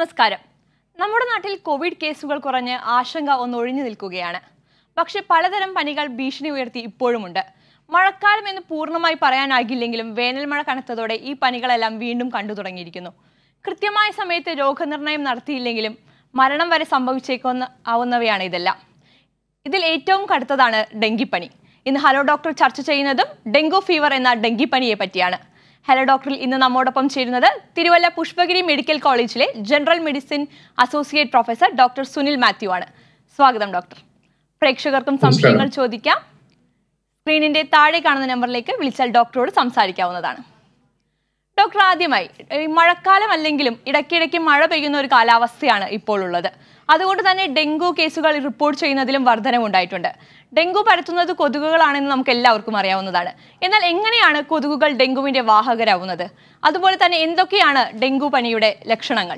നമസ്കാരം നമ്മുടെ നാട്ടിൽ കോവിഡ് കേസുകൾ കുറഞ്ഞ് ആശങ്ക ഒന്ന് ഒഴിഞ്ഞു നിൽക്കുകയാണ് പക്ഷെ പലതരം പനികൾ ഭീഷണി ഉയർത്തി ഇപ്പോഴുമുണ്ട് മഴക്കാലം എന്ന് പൂർണ്ണമായി പറയാനാകില്ലെങ്കിലും വേനൽ മഴ കനത്തതോടെ ഈ പനികളെല്ലാം വീണ്ടും കണ്ടു തുടങ്ങിയിരിക്കുന്നു കൃത്യമായ സമയത്ത് രോഗനിർണയം നടത്തിയില്ലെങ്കിലും മരണം വരെ സംഭവിച്ചേക്കുന്ന ആവുന്നവയാണ് ഇതെല്ലാം ഇതിൽ ഏറ്റവും കടുത്തതാണ് ഡെങ്കിപ്പനി ഇന്ന് ഹലോ ഡോക്ടർ ചർച്ച ചെയ്യുന്നതും ഡെങ്കു ഫീവർ എന്ന ഡെങ്കിപ്പനിയെ പറ്റിയാണ് ഹലോ ഡോക്ടറിൽ ഇന്ന് നമ്മോടൊപ്പം ചേരുന്നത് തിരുവല്ല പുഷ്പഗിരി മെഡിക്കൽ കോളേജിലെ general medicine associate professor doctor Sunil Mathew ആണ് സ്വാഗതം ഡോക്ടർ പ്രേക്ഷകർക്കും സംശയങ്ങൾ ചോദിക്കാം സ്ക്രീനിന്റെ താഴെ കാണുന്ന നമ്പറിലേക്ക് വിളിച്ചാൽ ഡോക്ടറോട് സംസാരിക്കാവുന്നതാണ് ഡോക്ടർ ആദ്യമായി ഈ മഴക്കാലം അല്ലെങ്കിലും ഇടയ്ക്കിടയ്ക്ക് മഴ പെയ്യുന്ന ഒരു കാലാവസ്ഥയാണ് ഇപ്പോൾ ഉള്ളത് അതുകൊണ്ട് തന്നെ ഡെങ്കു കേസുകൾ റിപ്പോർട്ട് ചെയ്യുന്നതിലും വർധനവുണ്ടായിട്ടുണ്ട് ഡെങ്കു പരത്തുന്നത് കൊതുകുകളാണെന്ന് നമുക്ക് എല്ലാവർക്കും അറിയാവുന്നതാണ് എന്നാൽ എങ്ങനെയാണ് കൊതുകുകൾ ഡെങ്കുവിന്റെ വാഹകരാവുന്നത് അതുപോലെ തന്നെ എന്തൊക്കെയാണ് ഡെങ്കു പനിയുടെ ലക്ഷണങ്ങൾ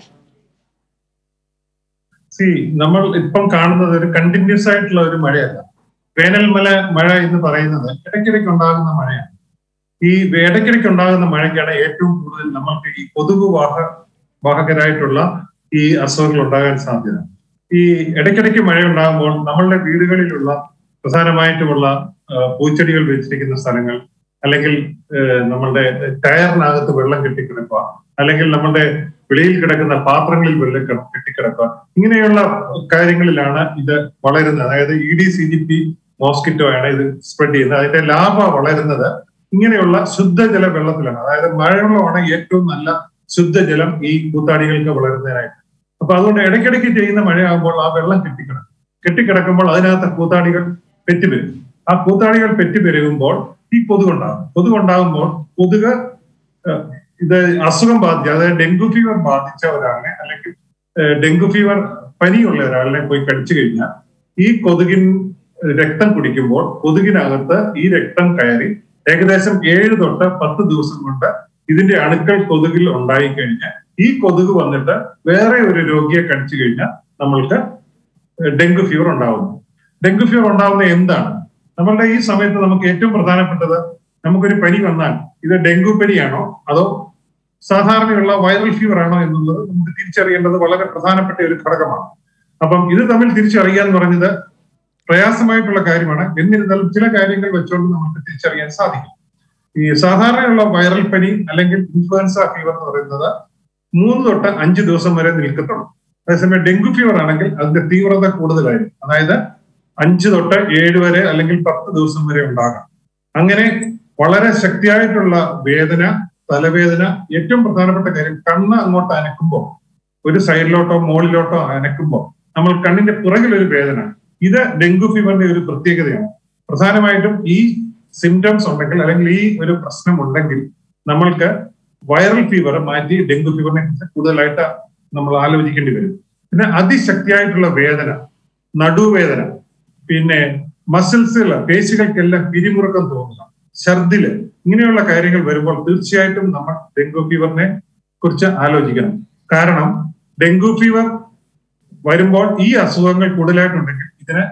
സി നമ്മൾ ഇപ്പം കാണുന്നത് ഒരു കണ്ടിന്യൂസ് ആയിട്ടുള്ള ഒരു മഴയല്ല വേനൽ മല മഴ എന്ന് പറയുന്നത് ഇടയ്ക്കിടയ്ക്ക് ഉണ്ടാകുന്ന മഴയാണ് ഈ ഇടയ്ക്കിടയ്ക്ക് ഉണ്ടാകുന്ന മഴയ്ക്കാണ് ഏറ്റവും കൂടുതൽ നമ്മൾക്ക് ഈ കൊതുക് വാഹ വാഹകരായിട്ടുള്ള ഈ അസുഖങ്ങൾ ഉണ്ടാകാൻ സാധ്യത ഈ ഇടയ്ക്കിടയ്ക്ക് മഴ ഉണ്ടാകുമ്പോൾ നമ്മളുടെ വീടുകളിലുള്ള പ്രധാനമായിട്ടുമുള്ള ആ, പൂച്ചെടികൾ വെച്ചിരിക്കുന്ന സ്ഥലങ്ങൾ അല്ലെങ്കിൽ ആ, നമ്മളുടെ ടയറിനകത്ത് വെള്ളം കെട്ടിക്കിടക്കുക അല്ലെങ്കിൽ നമ്മളുടെ വെളിയിൽ കിടക്കുന്ന പാത്രങ്ങളിൽ വെള്ളം കെ- കെട്ടിക്കിടക്കുക ഇങ്ങനെയുള്ള കാര്യങ്ങളിലാണ് ഇത് വളരുന്നത് അതായത് E D C G P mosquito ആണ് ഇത് സ്പ്രെഡ് ചെയ്യുന്നത് അതിന്റെ ലാഭ വളരുന്നത് ഇങ്ങനെയുള്ള ശുദ്ധജല വെള്ളത്തിലാണ് അതായത് മഴവെള്ളമാണ് ഏറ്റവും നല്ല ശുദ്ധജലം ഈ കൂത്താടികൾക്ക് വളരുന്നതിനായിട്ട് അപ്പൊ അതുകൊണ്ട് ഇടയ്ക്കിടയ്ക്ക് ചെയ്യുന്ന മഴയാകുമ്പോൾ ആ വെള്ളം കെട്ടിക്കിടക്കും കെട്ടിക്കിടക്കുമ്പോൾ അതിനകത്ത് കൂത്താടികൾ പെറ്റുപെരും ആ കൂത്താടികൾ പെറ്റുപെരുകുമ്പോൾ ഈ കൊതുകുണ്ടാകും കൊതുകുണ്ടാകുമ്പോൾ കൊതുക് ഏഹ്, ഇത് അസുഖം ബാധിച്ച അതായത് ഡെങ്കു ഫീവർ ബാധിച്ച ഒരാളിനെ അല്ലെങ്കിൽ ഏഹ്, ഡെങ്കു ഫീവർ പനിയുള്ള ഒരാളിനെ പോയി കടിച്ചു കഴിഞ്ഞാൽ ഈ കൊതുകിൻ രക്തം കുടിക്കുമ്പോൾ കൊതുകിനകത്ത് ഈ രക്തം കയറി ഏകദേശം ഏഴ് തൊട്ട് പത്ത് ദിവസം കൊണ്ട് ഇതിന്റെ അണുക്കൾ കൊതുകിൽ ഉണ്ടായി കഴിഞ്ഞാൽ ഈ കൊതുക് വന്നിട്ട് വേറെ ഒരു രോഗിയെ കടിച്ചു കഴിഞ്ഞാൽ നമ്മൾക്ക് ഡെങ്കു ഫീവർ ഉണ്ടാവുന്നു ഡെങ്കു ഫീവർ ഉണ്ടാവുന്നത് എന്താണ് നമ്മളുടെ ഈ സമയത്ത് നമുക്ക് ഏറ്റവും പ്രധാനപ്പെട്ടത് നമുക്കൊരു പനി വന്നാൽ ഇത് ഡെങ്കു പനിയാണോ അതോ സാധാരണയുള്ള വൈറൽ ഫീവർ ആണോ എന്നുള്ളത് നമുക്ക് തിരിച്ചറിയേണ്ടത് വളരെ പ്രധാനപ്പെട്ട ഒരു ഘടകമാണ് അപ്പം ഇത് തമ്മിൽ തിരിച്ചറിയുക എന്ന് പറഞ്ഞത് പ്രയാസമായിട്ടുള്ള കാര്യമാണ് എന്നിരുന്നാലും ചില കാര്യങ്ങൾ വെച്ചുകൊണ്ട് നമുക്ക് തിരിച്ചറിയാൻ സാധിക്കും ഈ സാധാരണയുള്ള വൈറൽ പനി അല്ലെങ്കിൽ ഇൻഫ്ലുവൻസ ഫീവർ എന്ന് പറയുന്നത് മൂന്ന് തൊട്ട് അഞ്ച് ദിവസം വരെ നിൽക്കത്തുള്ളൂ അതേസമയം ഡെങ്കു ഫീവർ ആണെങ്കിൽ അതിന്റെ തീവ്രത കൂടുതലായിരിക്കും അതായത് അഞ്ച് തൊട്ട് ഏഴ് വരെ അല്ലെങ്കിൽ പത്ത് ദിവസം വരെ ഉണ്ടാകാം അങ്ങനെ വളരെ ശക്തിയായിട്ടുള്ള വേദന തലവേദന ഏറ്റവും പ്രധാനപ്പെട്ട കാര്യം കണ്ണ് അങ്ങോട്ട് അനക്കുമ്പോൾ ഒരു സൈഡിലോട്ടോ മുകളിലോട്ടോ അനക്കുമ്പോൾ നമ്മൾ കണ്ണിന്റെ പുറകിൽ ഒരു വേദന ഇത് ഡെങ്കു ഫീവറിന്റെ ഒരു പ്രത്യേകതയാണ് പ്രധാനമായിട്ടും ഈ സിംറ്റംസ് ഉണ്ടെങ്കിൽ അല്ലെങ്കിൽ ഈ ഒരു പ്രശ്നം ഉണ്ടെങ്കിൽ നമ്മൾക്ക് വൈറൽ ഫീവർ മാറ്റി ഡെങ്കു ഫീവറിനെ കുറിച്ച് കൂടുതലായിട്ട് നമ്മൾ ആലോചിക്കേണ്ടി വരും പിന്നെ അതിശക്തിയായിട്ടുള്ള വേദന നടുവേദന പിന്നെ മസിൽസുകൾ പേശികൾക്കെല്ലാം പിരിമുറുക്കം തോന്നുക ഛർദില് ഇങ്ങനെയുള്ള കാര്യങ്ങൾ വരുമ്പോൾ തീർച്ചയായിട്ടും നമ്മൾ ഡെങ്കു ഫീവറിനെ കുറിച്ച് ആലോചിക്കണം കാരണം ഡെങ്കു ഫീവർ വരുമ്പോൾ ഈ അസുഖങ്ങൾ കൂടുതലായിട്ടുണ്ടെങ്കിൽ ഇതിന്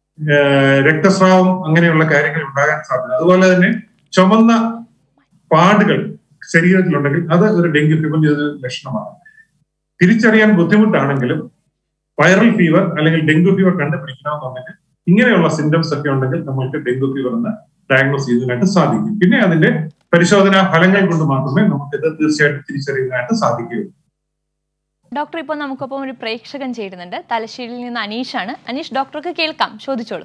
ഏഹ് രക്തസ്രാവം അങ്ങനെയുള്ള കാര്യങ്ങൾ ഉണ്ടാകാൻ സാധ്യത അതുപോലെ തന്നെ ചുമന്ന പാടുകൾ ശരീരത്തിലുണ്ടെങ്കിൽ അത് ഒരു ഡെങ്കു ഫീവറിന്റെ ഒരു ലക്ഷണമാണ് തിരിച്ചറിയാൻ ബുദ്ധിമുട്ടാണെങ്കിലും വൈറൽ ഫീവർ അല്ലെങ്കിൽ ഡെങ്കു ഫീവർ കണ്ടുപിടിക്കണമെന്നുണ്ടെങ്കിൽ ഇങ്ങനെയുള്ള സിംറ്റംസ് ഒക്കെ ഉണ്ടെങ്കിൽ നമ്മൾക്ക് ഡെങ്കു ഫീവർ എന്ന് ഡയഗ്നോസ് ചെയ്യുന്നതിനായിട്ട് സാധിക്കും പിന്നെ അതിന്റെ പരിശോധനാ ഫലങ്ങൾ കൊണ്ട് മാത്രമേ നമുക്ക് ഇത് തീർച്ചയായിട്ടും തിരിച്ചറിയുന്നതിനായിട്ട് സാധിക്കുകയുള്ളൂ ഡോക്ടർ ഇപ്പോൾ നമുക്കൊപ്പം ഒരു പ്രേക്ഷകൻ ചേരുന്നുണ്ട് തലശ്ശേരിയിൽ നിന്ന് അനീഷാണ് അനീഷ് ഡോക്ടർക്ക് കേൾക്കാം ചോദിച്ചോളൂ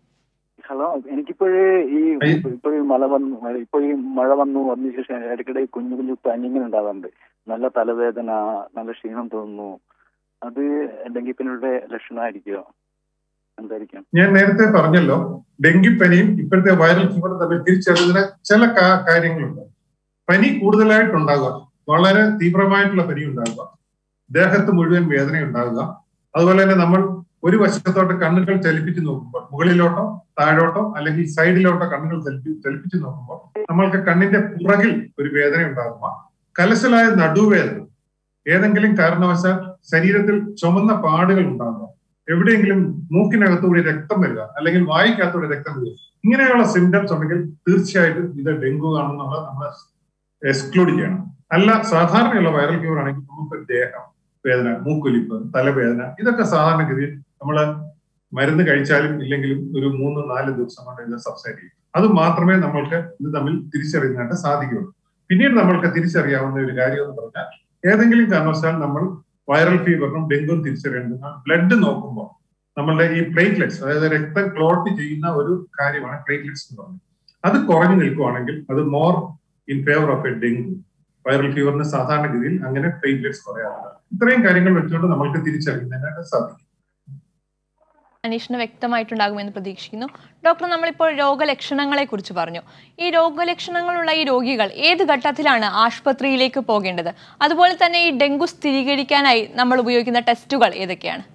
ഹലോ എനിക്കിപ്പോഴേ ഈ അയ്യ. ഇപ്പോഴും മഴ വന്നു ഇപ്പോഴും മഴ വന്നു വന്ന ശേഷം ഇടയ്ക്കിടെ കുഞ്ഞു കുഞ്ഞു പനിങ്ങനെ ഉണ്ടാവാറുണ്ട് നല്ല തലവേദന നല്ല ക്ഷീണം തോന്നുന്നു അത് ഡെങ്കിപ്പനിയുടെ ലക്ഷണമായിരിക്കുമോ എന്തായിരിക്കും ഞാൻ നേരത്തെ പറഞ്ഞല്ലോ ഡെങ്കിപ്പനിയും ഇപ്പോഴത്തെ വൈറൽ ഫീവറും തമ്മിൽ തിരിച്ചറിയുന്ന ചില കാ- കാര്യങ്ങളുണ്ട് പനി കൂടുതലായിട്ടുണ്ടാകുക വളരെ തീവ്രമായിട്ടുള്ള പനി ഉണ്ടാകുക ദേഹത്ത് മുഴുവൻ വേദന ഉണ്ടാകുക അതുപോലെ തന്നെ നമ്മൾ ഒരു വശത്തോട്ട് കണ്ണുകൾ ചലിപ്പിച്ച് നോക്കുമ്പോൾ മുകളിലോട്ടോ താഴോട്ടോ അല്ലെങ്കിൽ സൈഡിലോട്ടോ കണ്ണുകൾ ചലിപ്പി ചലിപ്പിച്ച് നോക്കുമ്പോൾ നമ്മൾക്ക് കണ്ണിന്റെ പുറകിൽ ഒരു വേദന ഉണ്ടാകുക കലശലായ നടുവേദന ഏതെങ്കിലും കാരണവശാൽ ശരീരത്തിൽ ചുമന്ന പാടുകൾ ഉണ്ടാകുക എവിടെയെങ്കിലും മൂക്കിനകത്തൂടെ രക്തം വരിക അല്ലെങ്കിൽ വായിക്കകത്തൂടെ രക്തം വരിക ഇങ്ങനെയുള്ള സിംറ്റംസ് ഉണ്ടെങ്കിൽ തീർച്ചയായിട്ടും ഇത് ഡെങ്കു ആണെന്നുള്ളത് നമ്മൾ എക്സ്ക്ലൂഡ് ചെയ്യണം അല്ല സാധാരണയുള്ള വൈറൽ ഫീവർ ആണെങ്കിൽ നമുക്ക് ദേഹം വേദന മൂക്കൊലിപ്പ് തലവേദന ഇതൊക്കെ സാധാരണഗതിയിൽ നമ്മൾ മരുന്ന് കഴിച്ചാലും ഇല്ലെങ്കിലും ഒരു മൂന്ന് നാല് ദിവസം കൊണ്ട് ഇത് സബ്സൈഡ് ചെയ്യും അത് മാത്രമേ നമ്മൾക്ക് ഇത് തമ്മിൽ തിരിച്ചറിയാനായിട്ട് സാധിക്കുകയുള്ളൂ പിന്നീട് നമ്മൾക്ക് തിരിച്ചറിയാവുന്ന ഒരു കാര്യം എന്ന് പറഞ്ഞാൽ ഏതെങ്കിലും കാരണവശാൽ നമ്മൾ വൈറൽ ഫീവറിനും ഡെങ്കുവും തിരിച്ചറിയേണ്ടത് ബ്ലഡ് നോക്കുമ്പോൾ നമ്മളുടെ ഈ പ്ലേറ്റ്ലെറ്റ്സ് അതായത് രക്തം ക്ലോട്ട് ചെയ്യുന്ന ഒരു കാര്യമാണ് പ്ലേറ്റ്ലെറ്റ്സ് എന്ന് പറയുന്നത് അത് കുറഞ്ഞു നിൽക്കുവാണെങ്കിൽ അത് more in favour of a dengue viral ഫീവറിന് സാധാരണഗതിയിൽ അങ്ങനെ പ്ലേറ്റ്ലെറ്റ്സ് കുറയാറുണ്ട് ഇത്രയും കാര്യങ്ങൾ വെച്ചുകൊണ്ട് നമ്മൾക്ക് തിരിച്ചറിയുന്നതിനായിട്ട് സാധിക്കും അന്വേഷണം വ്യക്തമായിട്ടുണ്ടാകുമെന്ന് പ്രതീക്ഷിക്കുന്നു ഡോക്ടർ നമ്മളിപ്പോൾ രോഗലക്ഷണങ്ങളെ കുറിച്ച് പറഞ്ഞു ഈ രോഗലക്ഷണങ്ങളുള്ള ഈ രോഗികൾ ഏത് ഘട്ടത്തിലാണ് ആശുപത്രിയിലേക്ക് പോകേണ്ടത് അതുപോലെ തന്നെ ഈ ഡെങ്കു സ്ഥിരീകരിക്കാനായി നമ്മൾ ഉപയോഗിക്കുന്ന ടെസ്റ്റുകൾ ഏതൊക്കെയാണ്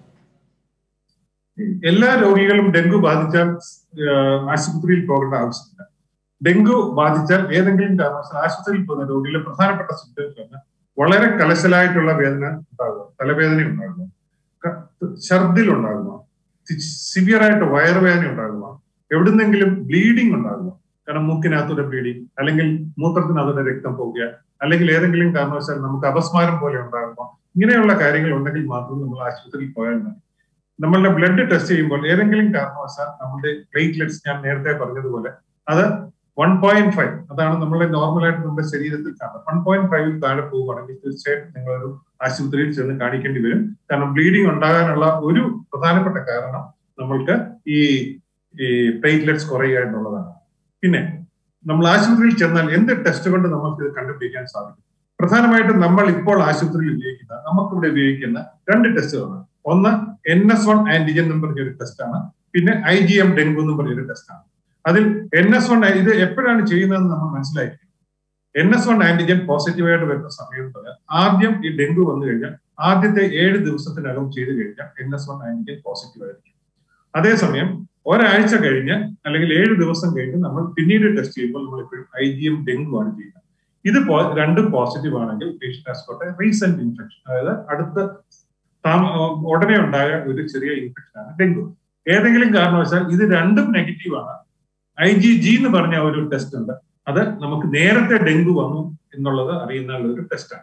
എല്ലാ രോഗികളും ഡെങ്കു ബാധിച്ചാൽ ആഹ്, ആശുപത്രിയിൽ പോകേണ്ട ആവശ്യമില്ല ഡെങ്കു ബാധിച്ചാൽ ഏതെങ്കിലും കാരണവശാൽ ആശുപത്രിയിൽ പോകുന്ന രോഗിയിലെ പ്രധാനപ്പെട്ട സിംറ്റംസ് ആണ് വളരെ കലശലായിട്ടുള്ള വേദന ഉണ്ടാകുക തലവേദന ഉണ്ടാകുക ക- ഛർദിൽ ഉണ്ടാകുക സിവിയർ ആയിട്ട് വയറുവേദന ഉണ്ടാകുക എവിടുന്നെങ്കിലും ബ്ലീഡിംഗ് ഉണ്ടാകുക കാരണം മൂക്കിനകത്തൂടെ ബ്ലീഡിംഗ് അല്ലെങ്കിൽ മൂത്രത്തിനകത്തൂടെ രക്തം പോകുക അല്ലെങ്കിൽ ഏതെങ്കിലും കാരണവശാൽ നമുക്ക് അപസ്മാരം പോലെ ഉണ്ടാകുക ഇങ്ങനെയുള്ള കാര്യങ്ങൾ ഉണ്ടെങ്കിൽ മാത്രം നമ്മൾ ആശുപത്രിയിൽ പോയാൽ മതി നമ്മളുടെ ബ്ലഡ് ടെസ്റ്റ് ചെയ്യുമ്പോൾ ഏതെങ്കിലും കാരണവശാൽ നമ്മുടെ പ്ലേറ്റ്ലെറ്റ്സ് ഞാൻ നേരത്തെ പറഞ്ഞതുപോലെ അത് വൺ പോയിന്റ് ഫൈവ് അതാണ് നമ്മുടെ നോർമലായിട്ട് നമ്മുടെ ശരീരത്തിൽ കാണുന്നത് വൺ പോയിന്റ് ഫൈവിൽ താഴെ പോവുകയാണെങ്കിൽ തീർച്ചയായിട്ടും നിങ്ങളൊരു ആശുപത്രിയിൽ ചെന്ന് കാണിക്കേണ്ടി വരും കാരണം ബ്ലീഡിംഗ് ഉണ്ടാകാനുള്ള ഒരു പ്രധാനപ്പെട്ട കാരണം നമ്മൾക്ക് ഈ ഈ പ്ലേറ്റ്ലെറ്റ്സ് കുറയുക എന്നുള്ളതാണ് പിന്നെ നമ്മൾ ആശുപത്രിയിൽ ചെന്നാൽ എന്ത് ടെസ്റ്റ് കൊണ്ട് നമുക്ക് ഇത് കണ്ടുപിടിക്കാൻ സാധിക്കും പ്രധാനമായിട്ടും നമ്മൾ ഇപ്പോൾ ആശുപത്രിയിൽ ഉപയോഗിക്കുന്ന നമുക്കിവിടെ ഉപയോഗിക്കുന്ന രണ്ട് ടെസ്റ്റുകളാണ് ഒന്ന് എൻ എസ് വൺ ആന്റിജൻ എന്ന് പറഞ്ഞൊരു ടെസ്റ്റാണ് പിന്നെ ഐ ജി എം ഡെങ്കു എന്ന് പറഞ്ഞൊരു ടെസ്റ്റാണ് അതിൽ എൻ എസ് വൺ ഇത് എപ്പോഴാണ് ചെയ്യുന്നതെന്ന് നമ്മൾ മനസ്സിലാക്കി എൻ എസ് വൺ ആന്റിജൻ പോസിറ്റീവായിട്ട് വരുന്ന സമയത്ത് ആദ്യം ഈ ഡെങ്കു വന്നു കഴിഞ്ഞാൽ ആദ്യത്തെ ഏഴ് ദിവസത്തിനകം ചെയ്തു കഴിഞ്ഞാൽ N S one antigen positive ആയിരിക്കും അതേസമയം ഒരാഴ്ച കഴിഞ്ഞ് അല്ലെങ്കിൽ ഏഴ് ദിവസം കഴിഞ്ഞ് നമ്മൾ പിന്നീട് ടെസ്റ്റ് ചെയ്യുമ്പോൾ നമ്മൾ എപ്പോഴും ഐ ജി എം ഡെങ്കു ആണ് ചെയ്യുന്നത് ഇത് പോ- രണ്ടും പോസിറ്റീവ് ആണെങ്കിൽ patient has got a recent infection അതായത് അടുത്ത താമ- ഉടനെ ഉണ്ടായ ഒരു ചെറിയ ഇൻഫെക്ഷൻ ആണ് ഡെങ്കു ഏതെങ്കിലും കാരണവശാൽ ഇത് രണ്ടും നെഗറ്റീവ് ആണ് ഐ ജി ജി എന്ന് പറഞ്ഞ ഒരു ടെസ്റ്റ് ഉണ്ട് അത് നമുക്ക് നേരത്തെ ഡെങ്കു വന്നു എന്നുള്ളത് അറിയുന്ന ഒരു ടെസ്റ്റാണ്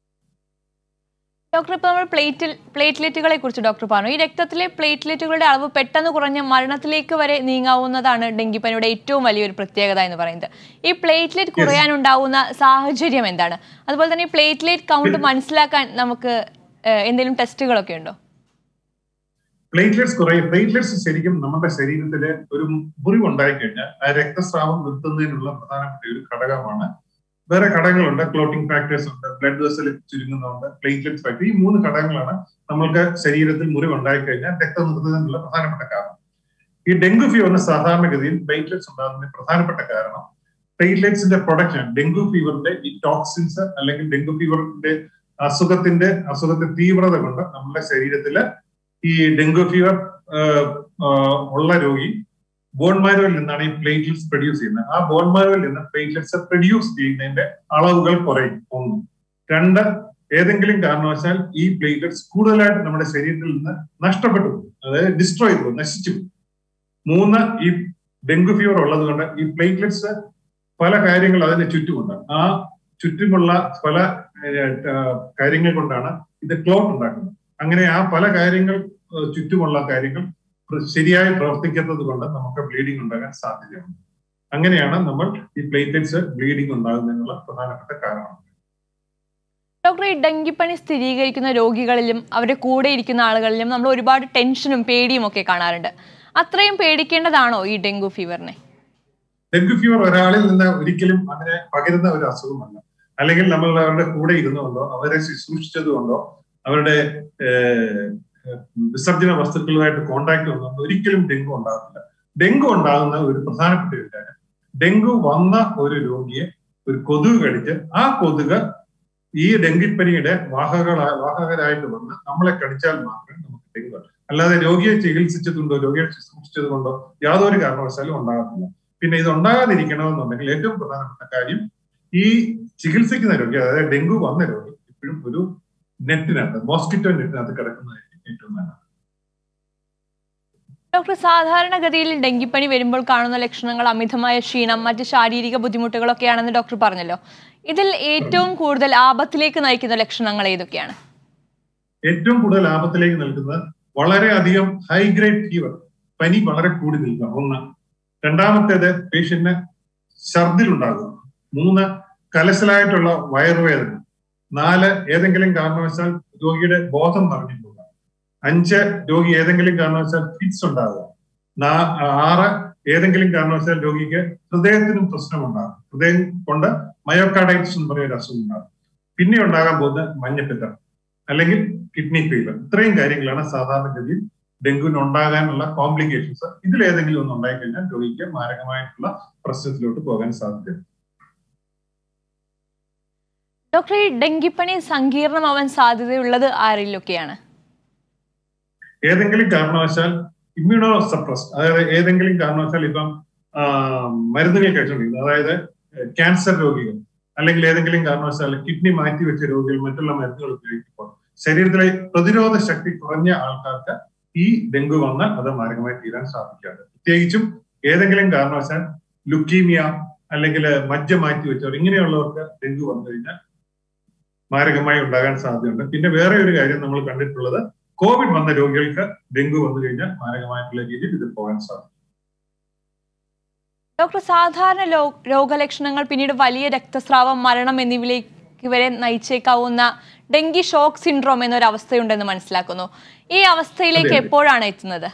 ഡോക്ടർ ഇപ്പോൾ നമ്മൾ പ്ലേറ്റിൽ പ്ലേറ്റ്ലെറ്റുകളെ കുറിച്ച് ഡോക്ടർ പറഞ്ഞു ഈ രക്തത്തിലെ പ്ലേറ്റ്ലെറ്റുകളുടെ അളവ് പെട്ടെന്ന് കുറഞ്ഞ് മരണത്തിലേക്ക് വരെ നീങ്ങാവുന്നതാണ് ഡെങ്കിപ്പനിയുടെ ഏറ്റവും വലിയൊരു പ്രത്യേകത എന്ന് പറയുന്നത് ഈ പ്ലേറ്റ്ലെറ്റ് കുറയാനുണ്ടാവുന്ന സാഹചര്യം എന്താണ് അതുപോലെ തന്നെ ഈ പ്ലേറ്റ്ലെറ്റ് കൗണ്ട് മനസ്സിലാക്കാൻ നമുക്ക് ഏഹ്, എന്തെങ്കിലും ടെസ്റ്റുകളൊക്കെ ഉണ്ടോ പ്ലേറ്റ്ലെറ്റ്സ് കുറയും പ്ലേറ്റ്ലെറ്റ്സ് ശരിക്കും നമ്മുടെ ശരീരത്തിലെ ഒരു മുറിവ് ഉണ്ടായി കഴിഞ്ഞാൽ ആ രക്തസ്രാവം നിർത്തുന്നതിനുള്ള പ്രധാനപ്പെട്ട ഒരു ഘടകമാണ് വേറെ ഘടകങ്ങളുണ്ട് ക്ലോട്ടിംഗ് ഫാക്ടേഴ്സ് ഉണ്ട് ബ്ലഡ് വെസൽ ചുരുങ്ങുന്നുണ്ട് പ്ലേറ്റ്ലെറ്റ് ഫാക്ടർ ഈ മൂന്ന് ഘടകങ്ങളാണ് നമ്മൾക്ക് ശരീരത്തിൽ മുറിവ് ഉണ്ടായി കഴിഞ്ഞാൽ രക്തം നിർത്തുന്നതിനുള്ള പ്രധാനപ്പെട്ട കാരണം ഈ ഡെങ്കു ഫീവറിന് സാധാരണഗതിയിൽ പ്ലേറ്റ്ലെറ്റ്സ് ഉണ്ടാകുന്നതിന് പ്രധാനപ്പെട്ട കാരണം പ്ലേറ്റ്ലെറ്റ്സിന്റെ പ്രൊഡക്ഷൻ ഡെങ്കു ഫീവറിന്റെ ഈ ടോക്സിൻസ് അല്ലെങ്കിൽ ഡെങ്കു ഫീവറിന്റെ അസുഖത്തിന്റെ അസുഖത്തെ തീവ്രത കൊണ്ട് നമ്മുടെ ശരീരത്തില് ഈ ഡെങ്കു ഫീവർ ഉള്ള രോഗി ബോൺമാരോയിൽ നിന്നാണ് ഈ പ്ലേറ്റ്ലെറ്റ്സ് പ്രൊഡ്യൂസ് ചെയ്യുന്നത് ആ ബോൺമാരോയിൽ നിന്ന് പ്ലേറ്റ്ലെറ്റ്സ് പ്രൊഡ്യൂസ് ചെയ്യുന്നതിന്റെ അളവുകൾ കുറയും ഒന്ന് രണ്ട് ഏതെങ്കിലും കാരണവശാൽ ഈ പ്ലേറ്റ്ലെറ്റ്സ് കൂടുതലായിട്ട് നമ്മുടെ ശരീരത്തിൽ നിന്ന് നഷ്ടപ്പെട്ടു പോകും അതായത് ഡിസ്ട്രോയ് പോകും നശിച്ചു പോകും മൂന്ന് ഈ ഡെങ്കു ഫീവർ ഉള്ളത് കൊണ്ട് ഈ പ്ലേറ്റ്ലെറ്റ്സ് പല കാര്യങ്ങൾ അതിന് ചുറ്റുമുണ്ട് ആ ചുറ്റുമുള്ള പല ഏഹ്, കാര്യങ്ങൾ കൊണ്ടാണ് ഇത് ക്ലോട്ട് ഉണ്ടാക്കുന്നത് അങ്ങനെ ആ പല കാര്യങ്ങൾ ഏഹ്, ചുറ്റുമുള്ള കാര്യങ്ങൾ പ്ര- ശരിയായി പ്രവർത്തിക്കാത്തത് കൊണ്ട് നമുക്ക് ബ്ലീഡിംഗ് ഉണ്ടാകാൻ സാധ്യതയുണ്ട് അങ്ങനെയാണ് നമ്മൾ ഈ പ്ലേറ്റ്ലെറ്റ്സ് ബ്ലീഡിംഗ് ഉണ്ടാകുന്നതിനുള്ള പ്രധാനപ്പെട്ട കാരണം ഡോക്ടർ ഈ ഡെങ്കിപ്പനി സ്ഥിരീകരിക്കുന്ന രോഗികളിലും അവരുടെ കൂടെ ഇരിക്കുന്ന ആളുകളിലും നമ്മൾ ഒരുപാട് ടെൻഷനും പേടിയും ഒക്കെ കാണാറുണ്ട് അത്രയും പേടിക്കേണ്ടതാണോ ഈ ഡെങ്കു ഫീവറിനെ ഡെങ്കു ഫീവർ ഒരാളിൽ നിന്ന് ഒരിക്കലും അങ്ങനെ പകരുന്ന ഒരു അസുഖമല്ല അല്ലെങ്കിൽ നമ്മൾ അവരുടെ കൂടെ ഇരുന്നുകൊണ്ടോ അവരെ ശുശ്രൂഷിച്ചതുകൊണ്ടോ അവരുടെ ഏഹ്, ഏഹ്, വിസർജന വസ്തുക്കളുമായിട്ട് കോണ്ടാക്ട് വന്നുകൊണ്ട് ഒരിക്കലും ഡെങ്കു ഉണ്ടാകുന്നില്ല ഡെങ്കു ഉണ്ടാകുന്ന ഒരു പ്രധാനപ്പെട്ട ഒരു കാര്യം ഡെങ്കു വന്ന ഒരു രോഗിയെ ഒരു കൊതുക് കടിച്ച് ആ കൊതുക് ഈ ഡെങ്കിപ്പനിയുടെ വാഹകളാ വാഹകരായിട്ട് വന്ന് നമ്മളെ കടിച്ചാൽ മാത്രമേ നമുക്ക് ഡെങ്കു വരൂ. അല്ലാതെ രോഗിയെ ചികിത്സിച്ചതുകൊണ്ടോ രോഗിയെ ശുശ്രൂഷിച്ചത് കൊണ്ടോ യാതൊരു കാരണവശാലും ഉണ്ടാകത്തില്ല പിന്നെ ഇത് ഉണ്ടാകാതിരിക്കണമെന്നുണ്ടെങ്കിൽ ഏറ്റവും പ്രധാനപ്പെട്ട കാര്യം ഈ ചികിത്സിക്കുന്ന രോഗി അതായത് ഡെങ്കു വന്ന രോഗി ഇപ്പോഴും ഒരു നെറ്റിനകത്ത് മോസ്കിറ്റോ നെറ്റിനകത്ത് കിടക്കുന്നതായിരിക്കും ഏറ്റവും നല്ലത് ഡോക്ടർ സാധാരണഗതിയിൽ ഡെങ്കിപ്പനി വരുമ്പോൾ കാണുന്ന ലക്ഷണങ്ങൾ അമിതമായ ക്ഷീണം മറ്റ് ശാരീരിക ബുദ്ധിമുട്ടുകളൊക്കെയാണെന്ന് ഡോക്ടർ പറഞ്ഞല്ലോ ഇതിൽ ഏറ്റവും കൂടുതൽ ആപത്തിലേക്ക് നയിക്കുന്ന ലക്ഷണങ്ങൾ ഏതൊക്കെയാണ് ഏറ്റവും കൂടുതൽ ആപത്തിലേക്ക് നിൽക്കുന്നത് വളരെയധികം ഹൈ ഗ്രേഡ് ഫീവർ പനി വളരെ കൂടി നിൽക്കുക ഒന്ന് രണ്ടാമത്തേത് പേഷ്യന്റിന് ഛർദിലുണ്ടാകും മൂന്ന് കലശലായിട്ടുള്ള വയറുവേദന നാല് ഏതെങ്കിലും കാരണവശാൽ രോഗിയുടെ ബോധം മറിഞ്ഞു പോകുക അഞ്ച് രോഗി ഏതെങ്കിലും കാരണവശാൽ ഫിറ്റ്സ് ഉണ്ടാകുക നാ- ആറ് ഏതെങ്കിലും കാരണവശാൽ രോഗിക്ക് ഹൃദയത്തിനും പ്രശ്നമുണ്ടാകും ഹൃദയം കൊണ്ട് മയോകാർഡൈറ്റിസ് എന്ന് പറയുന്ന ഒരു അസുഖം ഉണ്ടാകും പിന്നെ ഉണ്ടാകാൻ പോകുന്ന മഞ്ഞപ്പിത്തം അല്ലെങ്കിൽ കിഡ്നി ഫെയിലർ ഇത്രയും കാര്യങ്ങളാണ് സാധാരണഗതിയിൽ ഡെങ്കുവിന് ഉണ്ടാകാനുള്ള കോംപ്ലിക്കേഷൻസ് ഇതിലേതെങ്കിലും ഒന്ന് ഉണ്ടായിക്കഴിഞ്ഞാൽ രോഗിക്ക് മാരകമായിട്ടുള്ള പ്രശ്നത്തിലോട്ട് പോകാൻ സാധ്യതയുണ്ട് ഡോക്ടർ ഈ ഡെങ്കിപ്പനി സങ്കീർണമാവാൻ സാധ്യതയുള്ളത് ആരിലൊക്കെയാണ് ഏതെങ്കിലും കാരണവശാൽ ഇമ്മ്യൂണോ സപ്രസ് അതായത് ഏതെങ്കിലും കാരണവശാൽ ഇപ്പം ആ, മരുന്നുകൾ കഴിച്ചുകൊണ്ടിരിക്കുന്നത് അതായത് ക്യാൻസർ രോഗികൾ അല്ലെങ്കിൽ ഏതെങ്കിലും കാരണവശാൽ കിഡ്നി മാറ്റി വെച്ച രോഗികൾ മറ്റുള്ള മരുന്നുകൾ ഉപയോഗിക്കുമ്പോൾ ശരീരത്തിലെ പ്രതിരോധ ശക്തി കുറഞ്ഞ ആൾക്കാർക്ക് ഈ ഡെങ്കു വന്നാൽ അത് മാരകമായി തീരാൻ സാധിക്കാറ് പ്രത്യേകിച്ചും ഏതെങ്കിലും കാരണവശാൽ ലുക്കീമിയ അല്ലെങ്കിൽ മജ്ജ മാറ്റി വെച്ചവർ ഇങ്ങനെയുള്ളവർക്ക് ഡെങ്കു വന്നു കഴിഞ്ഞാൽ മാരകമായി ഉണ്ടാകാൻ സാധ്യതയുണ്ട് പിന്നെ വേറെ ഒരു കാര്യം നമ്മൾ കണ്ടിട്ടുള്ളത് കോവിഡ് വന്ന രോഗികൾക്ക് ഡെങ്കു വന്നു കഴിഞ്ഞാൽ മാരകമായിട്ടുള്ള രീതിയിൽ ഇത് പോകാൻ സാധിക്കും ഡോക്ടർ സാധാരണ ലോ രോഗലക്ഷണങ്ങൾ പിന്നീട് വലിയ രക്തസ്രാവം മരണം എന്നിവയിലേക്ക് വരെ നയിച്ചേക്കാവുന്ന ഡെങ്കി ഷോക്ക് സിൻഡ്രോം എന്നൊരു അവസ്ഥയുണ്ടെന്ന് മനസ്സിലാക്കുന്നു ഈ അവസ്ഥയിലേക്ക് അതെ, അതെ. എപ്പോഴാണ് എത്തുന്നത്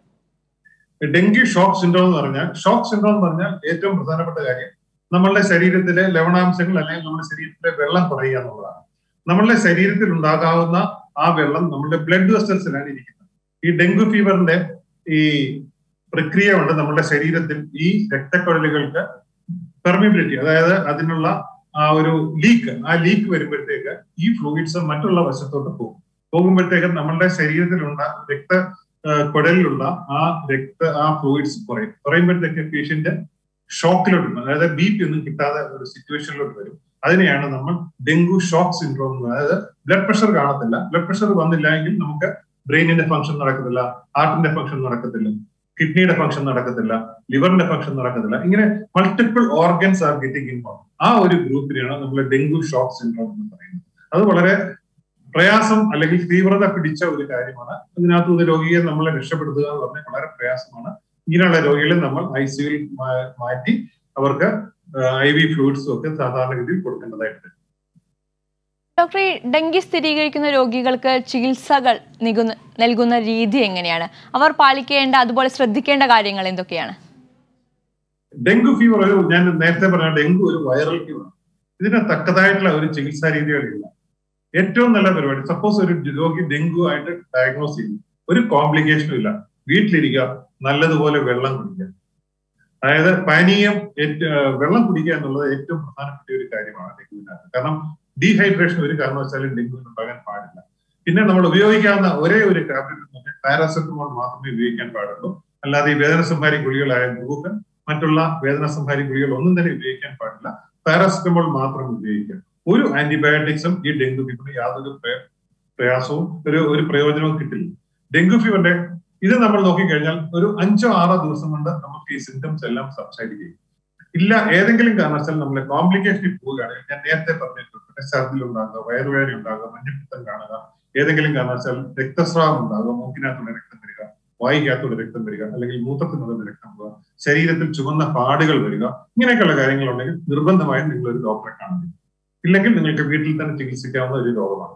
ഡെങ്കി ഷോക്ക് സിൻഡ്രോം എന്ന് പറഞ്ഞാൽ ഷോക്ക് സിൻഡ്രോം എന്ന് പറഞ്ഞാൽ ഏറ്റവും പ്രധാനപ്പെട്ട കാര്യം നമ്മളുടെ ശരീരത്തിലെ ലവണാംശങ്ങൾ അല്ലെങ്കിൽ നമ്മുടെ ശരീരത്തിലെ വെള്ളം കുറയുക എന്നുള്ളതാണ് നമ്മളുടെ ശരീരത്തിൽ ഉണ്ടാകാവുന്ന ആ വെള്ളം നമ്മുടെ ബ്ലഡ് വെസൽസിലാണ് ഇരിക്കുന്നത് ഈ ഡെങ്കു ഫീവറിന്റെ ഈ പ്രക്രിയ കൊണ്ട് നമ്മുടെ ശരീരത്തിൽ ഈ രക്തക്കുഴലുകൾക്ക് പെർമിബിലിറ്റി അതായത് അതിനുള്ള ആ ഒരു ലീക്ക് ആ ലീക്ക് വരുമ്പോഴത്തേക്ക് ഈ ഫ്ലൂയിഡ്സ് മറ്റുള്ള വശത്തോട്ട് പോകും പോകുമ്പോഴത്തേക്ക് നമ്മളുടെ ശരീരത്തിലുള്ള രക്ത ആ, കുടലിലുള്ള ആ രക്ത ആ ഫ്ലൂയിഡ്സ് കുറയും കുറയുമ്പോഴത്തേക്ക് പേഷ്യന്റ് ഷോക്കിലോട്ട് വരും അതായത് ബി പി ഒന്നും കിട്ടാതെ ഒരു സിറ്റുവേഷനിലോട്ട് വരും അതിനെയാണ് നമ്മൾ ഡെങ്കു ഷോക്ക് സിൻഡ്രോം എന്ന് അതായത് ബ്ലഡ് പ്രഷർ കാണത്തില്ല ബ്ലഡ് പ്രഷർ വന്നില്ല എങ്കിൽ നമുക്ക് ബ്രെയിനിന്റെ ഫംഗ്ഷൻ നടക്കത്തില്ല ഹാർട്ടിന്റെ ഫംഗ്ഷൻ നടക്കത്തില്ല കിഡ്നിയുടെ ഫംഗ്ഷൻ നടക്കത്തില്ല ലിവറിന്റെ ഫംഗ്ഷൻ നടക്കത്തില്ല ഇങ്ങനെ multiple organs are getting involve ആ ഒരു ഗ്രൂപ്പിനെയാണ് നമ്മൾ ഡെങ്കു ഷോക്ക് സിൻഡ്രോം എന്ന് പറയുന്നത് അത് വളരെ പ്രയാസം അല്ലെങ്കിൽ തീവ്രത പിടിച്ച ഒരു കാര്യമാണ് അതിനകത്ത് നിന്ന് രോഗിയെ നമ്മളെ രക്ഷപ്പെടുത്തുക എന്ന് പറഞ്ഞാൽ വളരെ പ്രയാസമാണ് ഇങ്ങനെയുള്ള രോഗികളെ നമ്മൾ ഐ സിയുയിൽ മാറ്റി അവർക്ക് ഐ വി ഫ്ലൂയിഡ്സും ഒക്കെ സാധാരണഗതിയിൽ കൊടുക്കേണ്ടതായിട്ടുണ്ട് ഡോക്ടർ ഈ ഡെങ്കി സ്ഥിരീകരിക്കുന്ന രോഗികൾക്ക് ചികിത്സകൾ നികുന്ന നൽകുന്ന രീതി എങ്ങനെയാണ് അവർ പാലിക്കേണ്ട അതുപോലെ ശ്രദ്ധിക്കേണ്ട കാര്യങ്ങൾ എന്തൊക്കെയാണ് ഡെങ്കു ഫീവർ ഒരു ഞാൻ നേരത്തെ പറഞ്ഞ ഡെങ്കു ഒരു വൈറൽ ഫീവർ ഇതിന് തക്കതായിട്ടുള്ള ഒരു ചികിത്സാ രീതികളില്ല ഏറ്റവും നല്ല പരിപാടി സപ്പോസ് ഒരു രോഗി ഡെങ്കു ആയിട്ട് ഡയഗ്നോസ് ചെയ്യുന്നു ഒരു കോംപ്ലിക്കേഷനും ഇല്ല വീട്ടിലിരിക്കുക നല്ലതുപോലെ വെള്ളം കുടിക്കുക അതായത് പാനീയം ഏറ്റ- ആ, വെള്ളം കുടിക്കുക എന്നുള്ളത് ഏറ്റവും പ്രധാനപ്പെട്ട ഒരു കാര്യമാണ് ഡെങ്കുവിനകത്ത് കാരണം ഡീഹൈഡ്രേഷൻ ഒരു കാരണവശാലും ഡെങ്കുവിന് ഉണ്ടാകാൻ പാടില്ല പിന്നെ നമ്മൾ ഉപയോഗിക്കാവുന്ന ഒരേ ഒരു ടാബ്ലറ്റ് എന്ന് പറഞ്ഞാൽ പാരാസെറ്റമോൾ മാത്രമേ ഉപയോഗിക്കാൻ പാടുള്ളൂ അല്ലാതെ ഈ വേദന സംഹാരി ഗുളികളായ ബ്രൂക്കൻ മറ്റുള്ള വേദന സംഹാരി ഗുളികൾ ഒന്നും തന്നെ ഉപയോഗിക്കാൻ പാടില്ല പാരാസെറ്റമോൾ മാത്രം ഉപയോഗിക്കാം ഒരു ആന്റിബയോട്ടിക്സും ഈ ഡെങ്കു ഫീവറിന് യാതൊരു പ്രയ- പ്രയാസവും ഒരു ഒരു പ്രയോജനവും കിട്ടില്ല ഡെങ്കു ഫീവറിന്റെ ഇത് നമ്മൾ നോക്കിക്കഴിഞ്ഞാൽ ഒരു അഞ്ചോ ആറോ ദിവസം കൊണ്ട് നമുക്ക് ഈ സിംറ്റംസ് എല്ലാം സബ്സൈഡ് ചെയ്യും ഇല്ല ഏതെങ്കിലും കാരണവശാൽ നമ്മളെ കോംപ്ലിക്കേഷനിൽ പോവുകയാണെങ്കിൽ ഞാൻ നേരത്തെ പറഞ്ഞിട്ടുണ്ട് ഛർദിൽ ഉണ്ടാകുക വയറുവേദന ഉണ്ടാകുക മഞ്ഞപ്പിത്തം കാണുക ഏതെങ്കിലും കാരണവശാൽ രക്തസ്രാവം ഉണ്ടാകുക മൂക്കിനകത്തൂടെ രക്തം വരിക വായിക്കകത്തൂടെ രക്തം വരിക അല്ലെങ്കിൽ മൂത്രത്തിനുള്ളിൽ രക്തം പോവുക ശരീരത്തിൽ ചുവന്ന പാടുകൾ വരിക ഇങ്ങനെയൊക്കെയുള്ള കാര്യങ്ങളുണ്ടെങ്കിൽ നിർബന്ധമായും നിങ്ങൾ ഒരു ഡോക്ടറെ കാണുക ഇല്ലെങ്കിൽ നിങ്ങൾക്ക് വീട്ടിൽ തന്നെ ചികിത്സിക്കാവുന്ന ഒരു രോഗമാണ്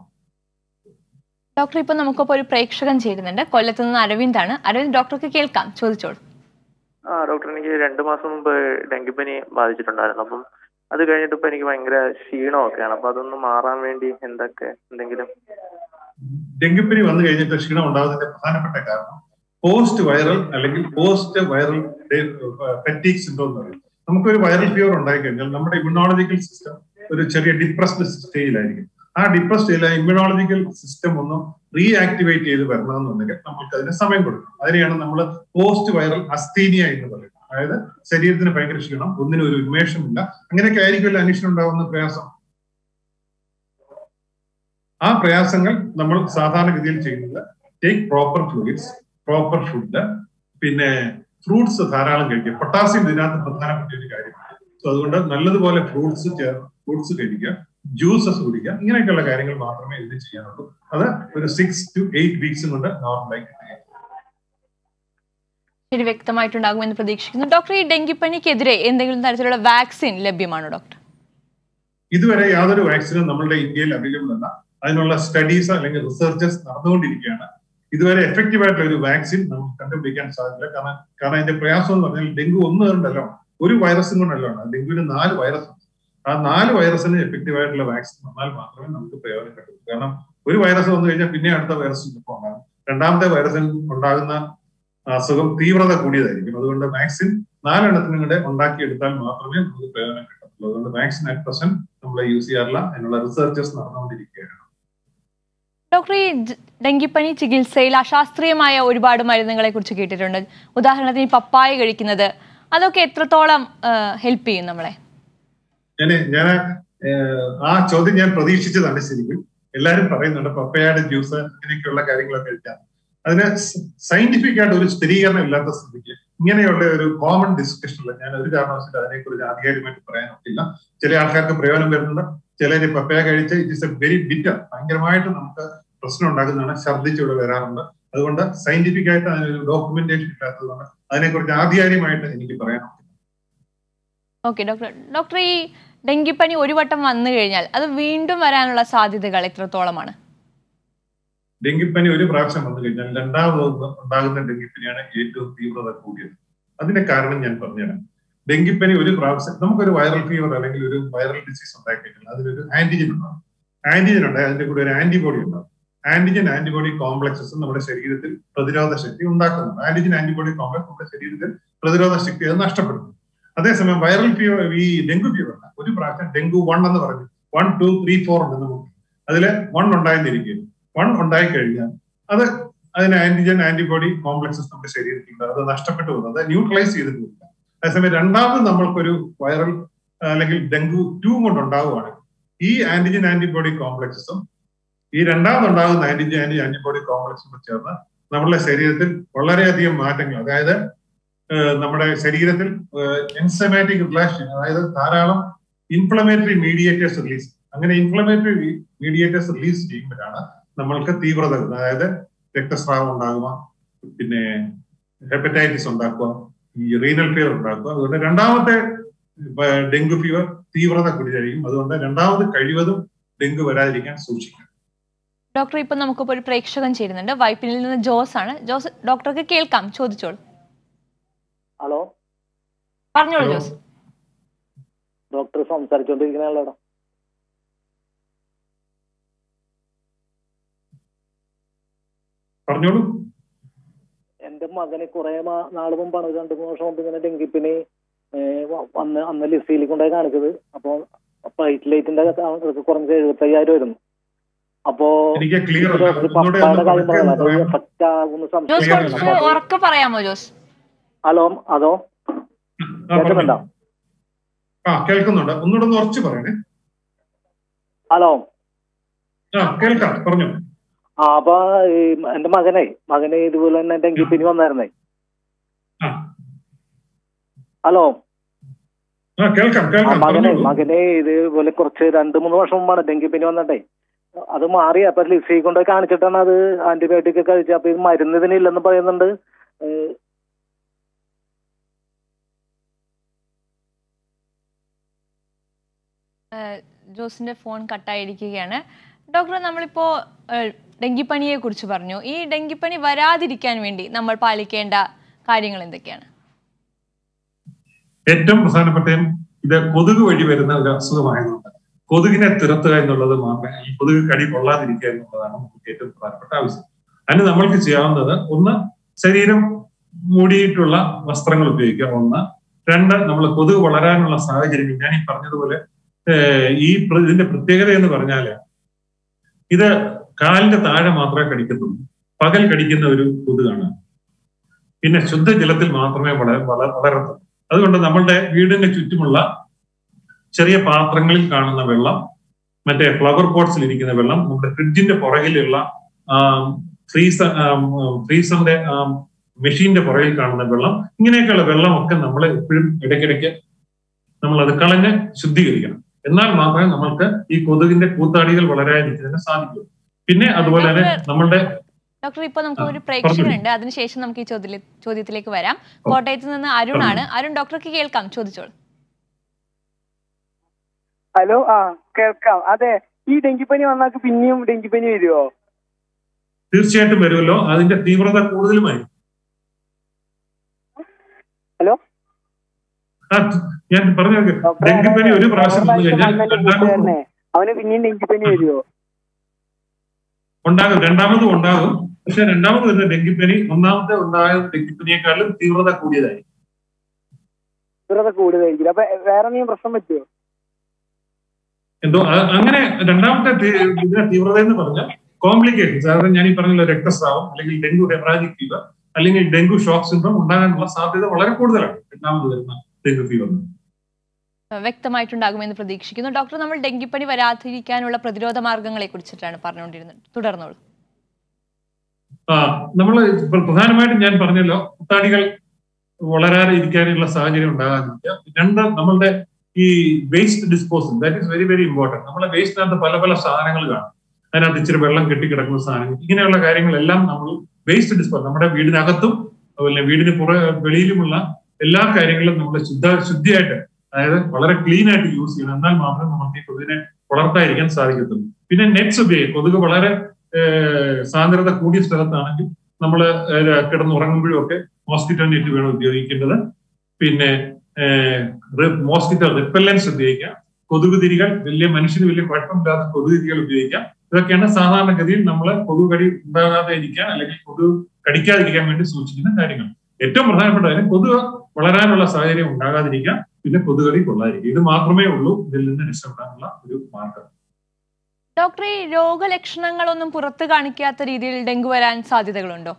ഡോക്ടർ ഇപ്പൊ നമുക്കിപ്പോൾ ഒരു പ്രേക്ഷകൻ ചേരുന്നുണ്ട് കൊല്ലത്ത് നിന്ന് അരവിന്ദാണ് അരവിന്ദ് ഡോക്ടർക്ക് കേൾക്കാം ചോദിച്ചോളൂ ആ ഡോക്ടർ എനിക്ക് രണ്ട് മാസം മുമ്പ് ഡെങ്കിപ്പനി ബാധിച്ചിട്ടുണ്ടായിരുന്നു അപ്പം അത് കഴിഞ്ഞിട്ട് ഇപ്പൊ എനിക്ക് ഭയങ്കര ക്ഷീണമൊക്കെയാണ് അപ്പൊ അതൊന്ന് മാറാൻ വേണ്ടി എന്തൊക്കെ എന്തെങ്കിലും ഡെങ്കിപ്പനി വന്നു കഴിഞ്ഞിട്ട് ക്ഷീണം ഉണ്ടാകുന്നതിന്റെ പ്രധാനപ്പെട്ട കാരണം പോസ്റ്റ് വൈറൽ അല്ലെങ്കിൽ പോസ്റ്റ് വൈറൽ ഫെറ്റീക് സിൻഡ്രോം എന്ന് പറയും നമുക്കൊരു വൈറൽ ഫീവർ ഉണ്ടായി കഴിഞ്ഞാൽ നമ്മുടെ ഇമ്മ്യൂണോളജിക്കൽ സിസ്റ്റം ഒരു ചെറിയ ഡിപ്രസ്ഡ് സ്റ്റേജിലായിരിക്കും ആ ഡിപ്രസ് സ്റ്റേജിൽ ഇമ്മ്യൂണോളജിക്കൽ സിസ്റ്റം ഒന്ന് റീആക്ടിവേറ്റ് ചെയ്ത് വരണമെന്നുണ്ടെങ്കിൽ നമുക്ക് അതിന് സമയം കൊടുക്കണം അതിനെയാണ് നമ്മൾ പോസ്റ്റ് വൈറൽ അസ്തീനിയ എന്ന് പറയുന്നത് അതായത് ശരീരത്തിന് ഭയങ്കര ക്ഷീണം ഒന്നിനും ഒരു ഉന്മേഷമില്ല അങ്ങനെയൊക്കെ ആയിരിക്കുമല്ലോ അന്വേഷണം ഉണ്ടാകുന്ന പ്രയാസം ആ പ്രയാസങ്ങൾ നമ്മൾ സാധാരണഗതിയിൽ ചെയ്യുന്നത് take proper fluids proper food പിന്നെ ഫ്രൂട്ട്സ് ധാരാളം കഴിക്കുക പൊട്ടാസ്യം ഇതിനകത്ത് പ്രധാനപ്പെട്ട ഒരു കാര്യമാണ് സോ അതുകൊണ്ട് നല്ലതുപോലെ ഫ്രൂട്ട്സ് ഫ്രൂട്ട്സ് കഴിക്കുക ജ്യൂസസ് കുടിക്കുക ഇങ്ങനെയൊക്കെയുള്ള കാര്യങ്ങൾ മാത്രമേ ഇതിന് ചെയ്യാനുള്ളൂ അത് ഒരു സിക്സ് ടു എയ്റ്റ് വീക്സും കൊണ്ട് നോർമലായി കിട്ടുക ശരി വ്യക്തമായിട്ടുണ്ടാകുമെന്ന് പ്രതീക്ഷിക്കുന്നു ഡോക്ടർ ഈ ഡെങ്കിപ്പനിക്കെതിരെ എന്തെങ്കിലും തരത്തിലുള്ള വാക്സിൻ ലഭ്യമാണോ ഡോക്ടർ ഇതുവരെ യാതൊരു വാക്സിനും നമ്മളുടെ ഇന്ത്യയിൽ അവൈലബിൾ അല്ല അതിനുള്ള സ്റ്റഡീസ് അല്ലെങ്കിൽ റിസർച്ചസ് നടന്നുകൊണ്ടിരിക്കുകയാണ് ഇതുവരെ എഫക്റ്റീവ് ആയിട്ടുള്ള ഒരു വാക്സിൻ നമുക്ക് കണ്ടുപിടിക്കാൻ സാധിക്കില്ല കാരണം കാരണം അതിന്റെ പ്രയാസം എന്ന് പറഞ്ഞാൽ ഡെങ്കു ഒന്ന് കൊണ്ടല്ലോ ഒരു വൈറസും കൊണ്ടല്ലോ ഡെങ്കുവിന് നാല് വൈറസ് ഉണ്ട് ആ നാല് വൈറസിന് എഫക്റ്റീവ് ആയിട്ടുള്ള വാക്സിൻ വന്നാൽ മാത്രമേ നമുക്ക് പ്രയോജനം കിട്ടൂ കാരണം ഒരു വൈറസ് വന്നു കഴിഞ്ഞാൽ പിന്നെ അടുത്ത വൈറസ് ചിലപ്പോൾ ഉണ്ടാകും രണ്ടാമത്തെ വൈറസിൽ ഉണ്ടാകുന്ന അസുഖം തീവ്രത കൂടിയതായിരിക്കും അതുകൊണ്ട് വാക്സിൻ നാലെണ്ണത്തിനും കൂടെ ഉണ്ടാക്കിയെടുത്താൽ മാത്രമേ നമുക്ക് പ്രയോജനം കിട്ടത്തുള്ളൂ അതുകൊണ്ട് വാക്സിൻ അറ്റ് പ്രസന്റ് നമ്മൾ യൂസ് ചെയ്യാറില്ല അതിനുള്ള റിസർച്ചസ് നടന്നുകൊണ്ടിരിക്കുകയാണ് ഡോക്ടർ ഈ ജ- ഡെങ്കിപ്പനി ചികിത്സയിൽ അശാസ്ത്രീയമായ ഒരുപാട് മരുന്നുകളെ കുറിച്ച് കേട്ടിട്ടുണ്ട് ഉദാഹരണത്തിന് ഈ പപ്പായ കഴിക്കുന്നത് അതൊക്കെ എത്രത്തോളം ഹെൽപ്പ് ചെയ്യും നമ്മളെ ഞാൻ ഞാൻ ആ ചോദ്യം ഞാൻ പ്രതീക്ഷിച്ചതാണ് ശരിക്കും എല്ലാവരും പറയുന്നുണ്ട് പപ്പയുടെ ജ്യൂസ് ഇങ്ങനെയൊക്കെയുള്ള കാര്യങ്ങളൊക്കെ കഴിക്കാം അതിന് സയന്റിഫിക് ആയിട്ട് ഒരു സ്ഥിരീകരണം ഇല്ലാത്ത സ്ഥിതിക്ക് ഇങ്ങനെയുള്ള ഒരു കോമൺ ഡിസ്കഷനിൽ ഞാൻ ഒരു കാരണവശാലും അതിനെക്കുറിച്ച് ആധികാരികമായിട്ട് പറയാൻ ഒക്കില്ല ചില ആൾക്കാർക്ക് പ്രയോജനം വരുന്നുണ്ട് ചിലര് പപ്പയ കഴിച്ച് it is a very bitter ഭയങ്കരമായിട്ട് നമുക്ക് പ്രശ്നം ഉണ്ടാക്കുന്നതാണ് ഛർദ്ദിച്ചിവിടെ വരാറുണ്ട് അതുകൊണ്ട് സയന്റിഫിക് ആയിട്ട് അതിനൊരു ഡോക്യുമെന്റേഷൻ ഇല്ലാത്തതുകൊണ്ട് അതിനെക്കുറിച്ച് ആധികാരികമായിട്ട് എനിക്ക് പറയാൻ ഒക്കില്ല ഓക്കെ ഡോക്ടർ ഡോക്ടർ ഈ ഡെങ്കിപ്പനി ഒരു വട്ടം വന്നു കഴിഞ്ഞാൽ അത് വീണ്ടും വരാനുള്ള സാധ്യതകൾ എത്രത്തോളമാണ് ഡെങ്കിപ്പനി ഒരു പ്രാവശ്യം വന്നു കഴിഞ്ഞാൽ രണ്ടാമത് ഉണ്ടാകുന്ന ഡെങ്കിപ്പനിയാണ് ഏറ്റവും തീവ്രത കൂടിയത് അതിന്റെ കാരണം ഞാൻ പറഞ്ഞുതരാം ഡെങ്കിപ്പനി ഒരു പ്രാവശ്യം നമുക്കൊരു വൈറൽ ഫീവർ അല്ലെങ്കിൽ ഒരു വൈറൽ ഡിസീസ് ഉണ്ടായി കഴിഞ്ഞാൽ അതിനൊരു ആന്റിജൻ ഉണ്ടാവും ആന്റിജൻ ഉണ്ടായി അതിന്റെ കൂടെ ഒരു ആന്റിബോഡി ഉണ്ടാവും ആന്റിജൻ ആന്റിബോഡി കോംപ്ലക്സസ് നമ്മുടെ ശരീരത്തിൽ പ്രതിരോധ ശക്തി ഉണ്ടാക്കുന്നുണ്ട് ആന്റിജൻ ആന്റിബോഡി കോംപ്ലക്സ് നമ്മുടെ ശരീരത്തിൽ പ്രതിരോധ ശക്തി അത് നഷ്ടപ്പെടുന്നു അതേസമയം വൈറൽ ഫീവർ ഈ ഡെങ്കു ഫീവർ ഒരു പ്രാവശ്യം ഡെങ്കു വൺ എന്ന് പറഞ്ഞു വൺ ടു ത്രീ ഫോർ ഉണ്ട് നമുക്ക് അതില് വൺ ഉണ്ടായിരുന്നിരിക്കും വൺ ഉണ്ടായി കഴിഞ്ഞാൽ അത് അതിന് ആന്റിജൻ ആന്റിബോഡി കോംപ്ലക്സസ് നമ്മുടെ ശരീരത്തിലുണ്ട് അത് നഷ്ടപ്പെട്ടു പോകുന്നത് അത് ന്യൂട്രലൈസ് ചെയ്തിട്ടില്ല അതേസമയം രണ്ടാമത് നമ്മൾക്കൊരു വൈറൽ അല്ലെങ്കിൽ ഡെങ്കു ടു കൊണ്ട് ഉണ്ടാവുകയാണ് ഈ ആന്റിജൻ ആന്റിബോഡി കോംപ്ലക്സസും ഈ രണ്ടാമത് ഉണ്ടാകുന്ന ആന്റിജൻ ആന്റി ആന്റിബോഡി കോംപ്ലക്സും കൂടെ ചേർന്ന് നമ്മുടെ ശരീരത്തിൽ വളരെയധികം മാറ്റങ്ങൾ അതായത് ഏഹ് നമ്മുടെ ശരീരത്തിൽ എൻസമാറ്റിക് റിലാക്ഷൻ അതായത് ധാരാളം ഇൻഫ്ലമേറ്ററി മീഡിയേറ്റേഴ്സ് റിലീസ് അങ്ങനെ ഇൻഫ്ലമേറ്ററി മീഡിയേറ്റേഴ്സ് റിലീസ് ചെയ്യുമ്പോഴാണ് നമ്മൾക്ക് തീവ്രത വരുന്നത് അതായത് രക്തസ്രാവം ഉണ്ടാകുക പിന്നെ ഹെപ്പറ്റൈറ്റിസ് ഉണ്ടാക്കുക ഈ റീനൽ ഫീവർ ഉണ്ടാക്കുക അതുകൊണ്ട് രണ്ടാമത്തെ ഏഹ് ഡെങ്കു ഫീവർ തീവ്രത കൂടിയായിരിക്കും അതുകൊണ്ട് രണ്ടാമത് കഴിവതും ഡെങ്കു വരാതിരിക്കാൻ സൂക്ഷിക്കണം ഡോക്ടർ ഇപ്പൊ നമുക്കിപ്പോൾ ഒരു പ്രേക്ഷകൻ ചേരുന്നുണ്ട് വൈപ്പിനിൽ നിന്ന് ജോസ് ആണ് ജോസ് ഡോക്ടർക്ക് കേൾക്കാം ചോദിച്ചോളൂ ഹലോ പറഞ്ഞോളൂ ഹലോ. ജോസ് ഡോക്ടർ സംസാരിച്ചോണ്ടിരിക്കണല്ലോ പറഞ്ഞോളൂ എന്റെ മകന് കുറെ നാള് മുമ്പാണ് ഒരു രണ്ടു മൂന്ന് വർഷം മുമ്പ് ഇങ്ങനെ ഡെങ്കിപ്പനി ഏഹ് വ- വന്ന് അന്ന് ലിസിയിൽ കൊണ്ടുപോയി കാണിച്ചത് അപ്പൊ പ്ലേറ്റ്ലേറ്റിന്റെ കുറഞ്ഞ എഴുപത്തയ്യായിരം വരുന്നു അപ്പോ എനിക്ക് ക്ലിയർ ഡോക്ടർ ഒന്നുകൂടെ പപ്പായുടെ ഒന്ന് കാര്യം പറയാം അത് പറയാമോ? എഫക്റ്റ് ആകുന്ന ജോസ് Clear കുറച്ച് ആണ്. ഉറക്കെ പറയാമോ ജോസ് ഹലോ അതോ ആ, പറഞ്ഞോ. കേൾക്കുന്നുണ്ടോ ആ കേൾക്കുന്നുണ്ട് ഒന്നുകൂടെ ഒന്ന് ഉറച്ചു പറയണേ ഹലോ ആ കേൾക്കാം പറഞ്ഞു ആ അപ്പൊ ഈ എന്റെ മകനെ മകന് ഇതുപോലെ തന്നെ ഡെങ്കിപ്പനി വന്നായിരുന്നേ ആ ഹലോ ആ കേൾക്കാം ആ കേൾക്കാം മകനെ പറഞ്ഞോളൂ. മകനെ ഇതുപോലെ കുറച്ച് രണ്ട് മൂന്ന് വർഷം മുമ്പാണ് ഡെങ്കിപ്പനി വന്നിട്ടേ അത് മാറി അപ്പൊ ലിസി കൊണ്ടുപോയി കാണിച്ചിട്ടാണ് അത് ആന്റിബയോട്ടിക് ഒക്കെ കഴിച്ചത് അപ്പൊ ഇത് മരുന്ന് ഇതിനില്ലെന്ന് പറയുന്നുണ്ട് ഏഹ് ഏഹ് ജോസിന്റെ ഫോൺ കട്ടായിരിക്കുകയാണ് ഡോക്ടർ നമ്മളിപ്പോ ഏഹ് ഡെങ്കിപ്പനിയെ കുറിച്ച് പറഞ്ഞു ഈ ഡെങ്കിപ്പനി വരാതിരിക്കാൻ വേണ്ടി നമ്മൾ പാലിക്കേണ്ട കാര്യങ്ങൾ എന്തൊക്കെയാണ് ഏറ്റവും പ്രധാനപ്പെട്ട ഇത് കൊതുക് വഴി വരുന്ന ഒരു അസുഖമായതുകൊണ്ട് കൊതുകിനെ തുരത്തുക എന്നുള്ളത് മാത്രമേ ഈ കൊതുക് കടി കൊള്ളാതിരിക്കുക എന്നുള്ളതാണ് നമുക്ക് ഏറ്റവും പ്രധാനപ്പെട്ട ആവശ്യം അതിന് നമ്മൾക്ക് ചെയ്യാവുന്നത് ഒന്ന് ശരീരം മൂടിയിട്ടുള്ള വസ്ത്രങ്ങൾ ഉപയോഗിക്കുക ഒന്ന് രണ്ട് നമ്മൾ കൊതുക് വളരാനുള്ള സാഹചര്യം ഞാൻ ഈ പറഞ്ഞതുപോലെ ഏഹ് ഈ പ്ര- ഇതിന്റെ പ്രത്യേകത എന്ന് പറഞ്ഞാല് ഇത് കാലിന്റെ താഴെ മാത്രമേ കടിക്കത്തുള്ളൂ പകൽ കടിക്കുന്ന ഒരു കൊതുകാണ് പിന്നെ ശുദ്ധജലത്തിൽ മാത്രമേ വള വള- വളരത്തുള്ളൂ അതുകൊണ്ട് നമ്മളുടെ വീടിന് ചുറ്റുമുള്ള ചെറിയ പാത്രങ്ങളിൽ കാണുന്ന വെള്ളം മറ്റേ ഫ്ലവർ പോട്ട്സിൽ ഇരിക്കുന്ന വെള്ളം നമ്മുടെ ഫ്രിഡ്ജിന്റെ പുറകിലുള്ള ഫ്രീസർ ഫ്രീസറിന്റെ മെഷീന്റെ പുറകിൽ കാണുന്ന വെള്ളം ഇങ്ങനെയൊക്കെയുള്ള വെള്ളമൊക്കെ നമ്മൾ എപ്പോഴും ഇടയ്ക്കിടയ്ക്ക് നമ്മൾ അത് കളഞ്ഞ് ശുദ്ധീകരിക്കണം എന്നാൽ മാത്രമേ നമ്മൾക്ക് ഈ കൊതുകിന്റെ കൂത്താടികൾ വളരാതിരിക്കുന്നതിന് സാധിക്കൂ പിന്നെ അതുപോലെ തന്നെ നമ്മളുടെ ഡോക്ടർ ഇപ്പൊ നമുക്ക് ആ, ഒരു പ്രേക്ഷകനുണ്ട് അതിനുശേഷം നമുക്ക് ഈ ചോദ്യ ചോദ്യത്തിലേക്ക് വരാം കോട്ടയത്ത് നിന്ന് അരുണാണ് അരുൺ ഡോക്ടർക്ക് കേൾക്കാം ചോദിച്ചോളൂ ഹലോ ആ കേൾക്കാം അതെ ഈ ഡെങ്കിപ്പനി വന്നാക്ക് പിന്നെയും ഡെങ്കിപ്പനി വരുമോ തീർച്ചയായിട്ടും വരുമല്ലോ അതിന്റെ തീവ്രത കൂടുതലുമായി ഹലോ ആ, ഞാൻ പറഞ്ഞു ഡെങ്കിപ്പനി ഒരു പ്രാവശ്യം വന്നു കഴിഞ്ഞാൽ രണ്ടാമത് അവന് പിന്നെയും ഡെങ്കിപ്പനി വരുമോ ഉണ്ടാകും രണ്ടാമതും ഉണ്ടാകും പക്ഷെ രണ്ടാമത് വരുന്ന ഡെങ്കിപ്പനി ഒന്നാമത്തെ ഉണ്ടായ ഡെങ്കിപ്പനിയെക്കാളും തീവ്രത കൂടിയതായി തീവ്രത കൂടുതലായിരിക്കും അപ്പൊ വേറെ എന്തെങ്കിലും പ്രശ്നം പറ്റുമോ എന്തോ അ- അങ്ങനെ രണ്ടാമത്തെ തീ- ഇതിന്റെ തീവ്രത എന്ന് പറഞ്ഞാൽ കോംപ്ലിക്കേഷൻസ് അതായത് ഞാൻ ഈ പറഞ്ഞ രക്തസ്രാവം അല്ലെങ്കിൽ ഡെങ്കു ഹെമറാജിക് ഫീവർ അല്ലെങ്കിൽ ഡെങ്കു ഷോക്ക് സിൻഡ്രോം ഉണ്ടാകാനുള്ള സാധ്യത വളരെ കൂടുതലാണ് രണ്ടാമത് വരുന്ന ഡെങ്കു ഫീവറിന് വ്യക്തമായിട്ടുണ്ടാകുമെന്ന് പ്രതീക്ഷിക്കുന്നു ഡോക്ടർ നമ്മൾ ഡെങ്കിപ്പനി വരാതിരിക്കാനുള്ള പ്രതിരോധ മാർഗങ്ങളെ കുറിച്ചിട്ടാണ് പറഞ്ഞുകൊണ്ടിരുന്നത് തുടർന്നോളൂ ആ നമ്മൾ പ്രധാനമായിട്ടും ഞാൻ പറഞ്ഞല്ലോ കുത്താടികൾ വളരാതെ ഇരിക്കാനുള്ള സാഹചര്യം ഉണ്ടാകാതിരിക്കുക രണ്ട് നമ്മളുടെ ഈ waste disposal that is very very important നമ്മളെ വേസ്റ്റിനകത്ത് പല പല സാധനങ്ങൾ കാണും അതിനകത്ത് ഇച്ചിരി വെള്ളം കെട്ടിക്കിടക്കുന്ന സാധനങ്ങൾ ഇങ്ങനെയുള്ള കാര്യങ്ങളെല്ലാം നമ്മൾ വേസ്റ്റ് ഡിസ്പോസൽ നമ്മുടെ വീടിനകത്തും അതുപോലെ വീടിന് പുറ വെളിയിലുമുള്ള എല്ലാ കാര്യങ്ങളും നമ്മൾ ശുദ്ധ ശുദ്ധിയായിട്ട് അതായത് വളരെ ക്ലീൻ ആയിട്ട് യൂസ് ചെയ്യണം എന്നാൽ മാത്രമേ നമുക്ക് ഈ കൊതുകിനെ വളർത്താതിരിക്കാൻ സാധിക്കത്തുള്ളൂ പിന്നെ നെറ്റ്സ് ഉപയോഗിക്കും കൊതുക് വളരെ ഏഹ്, സാന്ദ്രത കൂടിയ സ്ഥലത്താണെങ്കിൽ നമ്മൾ കിടന്നുറങ്ങുമ്പോഴും ഒക്കെ മോസ്കിറ്റോ നെറ്റ് വേണം ഉപയോഗിക്കേണ്ടത് പിന്നെ മോസ്കിറ്റോ റിപ്പല്ലൻസ് ഉപയോഗിക്കാം കൊതുക് തിരികൾ വലിയ മനുഷ്യന് വലിയ കുഴപ്പമില്ലാത്ത കൊതുക് തിരികൾ ഉപയോഗിക്കാം ഇതൊക്കെയാണ് സാധാരണഗതിയിൽ നമ്മൾ കൊതുക് കടി ഉണ്ടാകാതെ ഇരിക്കാൻ അല്ലെങ്കിൽ കൊതുക് കടിക്കാതിരിക്കാൻ വേണ്ടി സൂക്ഷിക്കുന്ന കാര്യങ്ങൾ ഏറ്റവും പ്രധാനപ്പെട്ട കാര്യം കൊതുക് വളരാനുള്ള സാഹചര്യം ഉണ്ടാകാതിരിക്കാം പിന്നെ കൊതുകടി കൊള്ളാതിരിക്കുക ഇത് മാത്രമേ ഉള്ളൂ ഇതിൽ നിന്ന് രക്ഷപ്പെടാനുള്ള ഒരു മാർഗം ഡോക്ടർ ഈ രോഗലക്ഷണങ്ങളൊന്നും പുറത്ത് കാണിക്കാത്ത രീതിയിൽ ഡെങ്കു വരാൻ സാധ്യതകളുണ്ടോ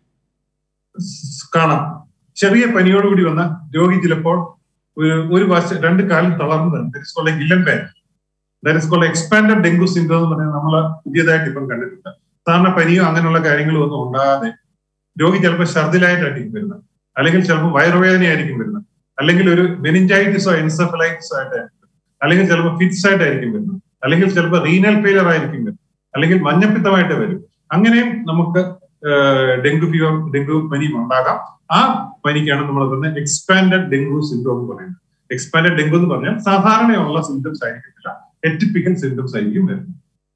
സ് കാണാം ചെറിയ പനിയോടുകൂടി വന്ന രോഗി ചിലപ്പോൾ ഒരു ഒരു വശ രണ്ട് കാലം തളർന്നു വരും ദാറ്റ് ഇസ് കോൾഡ് ഗില്ലൻ പെൻ that is called expanded dengue syndrome എന്ന് പറയുന്നത് നമ്മൾ പുതിയതായിട്ട് ഇപ്പം കണ്ടിട്ടുണ്ട് സാധാരണ പനിയോ അങ്ങനെയുള്ള കാര്യങ്ങളും ഒന്നും ഉണ്ടാകാതെ രോഗി ചിലപ്പോൾ ഛർദിലായിട്ടായിരിക്കും വരുന്നത് അല്ലെങ്കിൽ ചിലപ്പോൾ വയറുവേദനയായിരിക്കും വരുന്നത് അല്ലെങ്കിൽ ഒരു മെനിഞ്ചൈറ്റിസോ എൻസെഫലൈറ്റിസോ ആയിട്ടായിരിക്കും അല്ലെങ്കിൽ ചിലപ്പോൾ ഫിറ്റ്സ് ആയിട്ടായിരിക്കും വരുന്നത് അല്ലെങ്കിൽ ചിലപ്പോൾ റീനൽ ഫെയിലർ ആയിരിക്കും വരുന്നത് അല്ലെങ്കിൽ മഞ്ഞപ്പിത്തമായിട്ട് വരും അങ്ങനെയും നമുക്ക് ഏഹ് ഡെങ്കു ഫീവർ ഡെങ്കു പനിയും ഉണ്ടാകാം ആ പനിക്കാണ് നമ്മൾ പറയുന്നത് എക്സ്പാൻഡഡ് ഡെങ്കു സിൻഡ്രോം എന്ന് പറയുന്നത് എക്സ്പാൻഡഡ് ഡെങ്കു എന്ന് പറഞ്ഞാൽ സാധാരണയുള്ള സിംറ്റംസ് ആയിരിക്കത്തില്ല എറ്റിപ്പിക്കൽ സിംറ്റംസ് ആയിരിക്കും വരുന്നത്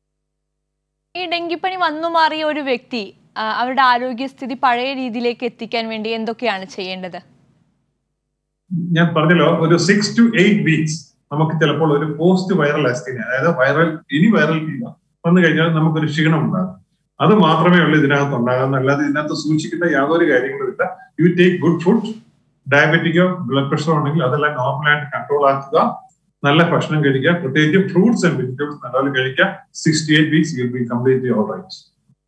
ഈ ഡെങ്കിപ്പനി വന്നു മാറിയ ഒരു വ്യക്തി ആ, അവരുടെ ആരോഗ്യസ്ഥിതി പഴയ രീതിയിലേക്ക് എത്തിക്കാൻ വേണ്ടി എന്തൊക്കെയാണ് ചെയ്യേണ്ടത് ഞാൻ പറഞ്ഞല്ലോ ഒരു സിക്സ് ടു എയ്റ്റ് വീക്സ് നമുക്ക് ചിലപ്പോൾ ഒരു പോസ്റ്റ് വൈറൽ അസ്തിനി അതായത് വൈറൽ ഇനി വൈറൽ ഫീവർ വന്നു കഴിഞ്ഞാൽ നമുക്കൊരു ക്ഷീണം ഉണ്ടാകും അത് മാത്രമേ ഉള്ളൂ ഇതിനകത്ത് ഉണ്ടാകുന്ന അല്ലാതെ ഇതിനകത്ത് സൂക്ഷിക്കേണ്ട യാതൊരു കാര്യങ്ങളും ഇല്ല യു ടേക്ക് ഗുഡ് ഫുഡ് ഡയബറ്റിക്കോ ബ്ലഡ് പ്രഷറോ ഉണ്ടെങ്കിൽ അതെല്ലാം നോർമലായിട്ട് കൺട്രോൾ ആക്കുക നല്ല ഭക്ഷണം കഴിക്കുക പ്രത്യേകിച്ച് ഫ്രൂട്ട്സ് ആൻഡ് വെജിറ്റബിൾസ് നല്ലപോലെ കഴിക്കുക sixty eight weeks you be completely all right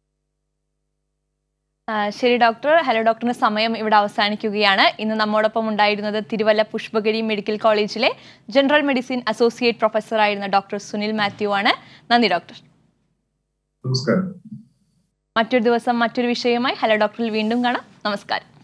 ആ, ശരി ഡോക്ടർ ഹലോ ഡോക്ടറിന് സമയം ഇവിടെ അവസാനിക്കുകയാണ് ഇന്ന് നമ്മോടൊപ്പം ഉണ്ടായിരുന്നത് തിരുവല്ല പുഷ്പഗിരി മെഡിക്കൽ കോളേജിലെ ജനറൽ മെഡിസിൻ അസോസിയേറ്റ് പ്രൊഫസറായിരുന്ന ഡോക്ടർ സുനിൽ മാത്യു ആണ് നന്ദി ഡോക്ടർ നമസ്കാരം മറ്റൊരു ദിവസം മറ്റൊരു വിഷയവുമായി ഹലോ ഡോക്ടറിൽ വീണ്ടും കാണാം നമസ്കാരം